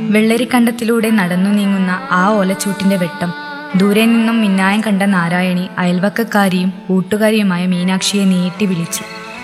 വെള്ളരിക്കണ്ടത്തിലൂടെ നടന്നു നീങ്ങുന്ന ആ ഓലച്ചൂട്ടിന്റെ വെട്ടം ദൂരെ നിന്നും മിന്നായം കണ്ട നാരായണി അയൽവക്കക്കാരിയും കൂട്ടുകാരിയുമായ മീനാക്ഷിയെ നീട്ടി വിളിച്ചു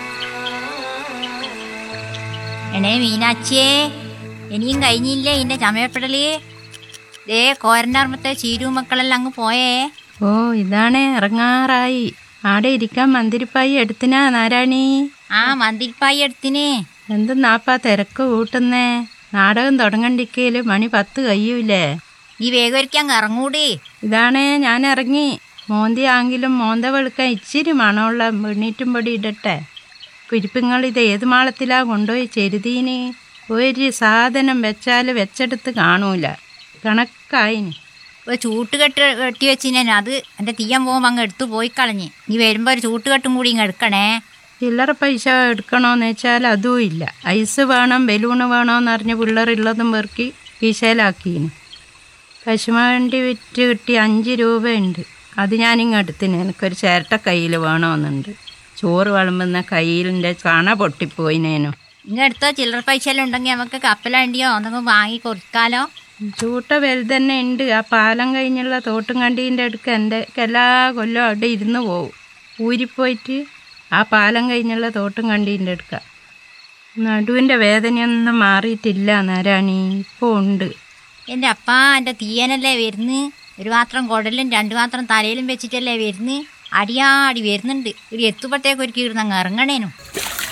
എണേ മീനാച്ചിയേ ഇനിയും കഴിഞ്ഞില്ലേ ഇന്റെ ചമയപ്പെടല് ദേ കോരൻ്റെ ചീരു മക്കളെല്ലാം അങ്ങ് പോയേ ഓ ഇതാണ് ഇറങ്ങാറായി ആടെ ഇരിക്കാൻ മന്തിരിപ്പായി എടുത്തിനാ നാരായണി ആ മന്തിരിപ്പായി എടുത്തിനെ എന്തെന്നാപ്പാ തിരക്ക് കൂട്ടുന്നേ നാടകം തുടങ്ങണ്ടിക്കയില് മണി പത്ത് കഴിയൂലേ നീ വേഗം ഒരിക്കാൻ ഇറങ്ങൂടി ഇതാണേ ഞാൻ ഇറങ്ങി മോന്തി ആങ്കിലും മോന്ത വെളുക്കാൻ ഇച്ചിരി മണമുള്ള വെണ്ണീറ്റും പൊടി ഇടട്ടെ കുരിപ്പുങ്ങൾ ഇത് ഏത് മാളത്തിലാ കൊണ്ടുപോയി ചെരുതീന് ഒരു സാധനം വെച്ചാൽ വെച്ചെടുത്ത് കാണൂല കണക്കായിന് ഒരു ചൂട്ടുകെട്ട് വെട്ടി വെച്ചിനെ അത് എൻ്റെ തീയാൻ പോകുമ്പോൾ അങ്ങ് എടുത്തു പോയി കളഞ്ഞ് നീ വരുമ്പോൾ ഒരു ചൂട്ടുകെട്ടും കൂടി ഇങ്ങ് എടുക്കണേ ചില്ലറ പൈസ എടുക്കണോന്ന് വെച്ചാൽ അതും ഇല്ല ഐസ് വേണം ബലൂണ് വേണമെന്ന് അറിഞ്ഞ് പിള്ളേരുള്ളതും പെറുക്കി കീശയിലാക്കീന് കശുവണ്ടി വിറ്റ് കിട്ടി അഞ്ച് രൂപയുണ്ട് അത് ഞാനിങ്ങ് എടുത്തിന് എനിക്കൊരു ചിരട്ട കയ്യിൽ വേണമെന്നുണ്ട് ചോറ് വിളമ്പുന്ന കയ്യിലിൻ്റെ കണ പൊട്ടിപ്പോയിനേനു ഇങ്ങ് എടുത്തോ ചില്ലറ പൈസ എല്ലാം ഉണ്ടെങ്കിൽ നമുക്ക് കപ്പലണ്ടിയോ എന്തെങ്കിലും വാങ്ങി കൊടുക്കാലോ ചൂട്ട വലുതന്നെ ഉണ്ട് ആ പാലം കഴിഞ്ഞുള്ള തോട്ടും കണ്ടീൻ്റെ അടുക്ക് എൻ്റെ എല്ലാ കൊല്ലം അവിടെ ഇരുന്ന് പോവും ഊരിപ്പോയിട്ട് ആ പാലം കഴിഞ്ഞുള്ള തോട്ടും കണ്ടീൻ്റെ അടുക്ക നടുവിൻ്റെ വേദനയൊന്നും മാറിയിട്ടില്ല നാരായണി ഇപ്പോൾ ഉണ്ട് എൻ്റെ അപ്പ എൻ്റെ തീയനല്ലേ വരുന്ന് ഒരു മാത്രം കുടലും രണ്ടു മാത്രം തലയിലും വെച്ചിട്ടല്ലേ വരുന്ന് അടിയാടി വരുന്നുണ്ട് ഒരു എത്തുമ്പോഴത്തേക്ക് ഒരു കീർന്നങ്ങ് ഇറങ്ങണേനും